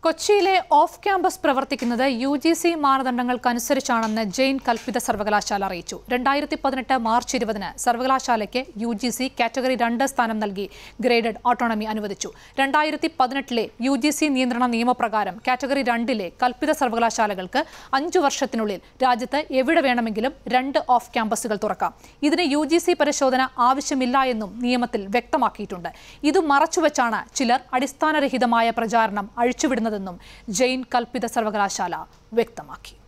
കൊച്ചിയിലെ off campus പ്രവർത്തിക്കുന്നത് U G C മാനദണ്ഡങ്ങൾക്കനുസരിച്ചാണെന്ന് ജെയിൻ കൽപ്പിത സർവകലാശാല അറിയിച്ചു രണ്ടായിരത്തി പതിനെട്ട് മാർച്ച് ഇരുപതിന് സർവകലാശാലയ്ക്ക് യു ജി സി കാറ്റഗറി രണ്ട് സ്ഥാനം നൽകി ഗ്രേഡഡ് ഓട്ടോണമി അനുവദിച്ചു രണ്ടായിരത്തി പതിനെട്ടിലെ യു ജി സി നിയന്ത്രണ നിയമപ്രകാരം കാറ്റഗറി രണ്ടിലെ കൽപ്പിത സർവകലാശാലകൾക്ക് അഞ്ചു വർഷത്തിനുള്ളിൽ രാജ്യത്ത് എവിടെ വേണമെങ്കിലും രണ്ട് ഓഫ് ക്യാമ്പസുകൾ തുറക്കാം ഇതിന് യു ജി സി പരിശോധന ആവശ്യമില്ല എന്നും നിയമത്തിൽ വ്യക്തമാക്കിയിട്ടുണ്ട് ഇത് മറച്ചുവെച്ചാണ് ചിലർ അടിസ്ഥാനരഹിതമായ പ്രചാരണം അഴിച്ചുവിടുന്നതെന്നും ജെയിൻ കൽപ്പിത സർവകലാശാല വ്യക്തമാക്കി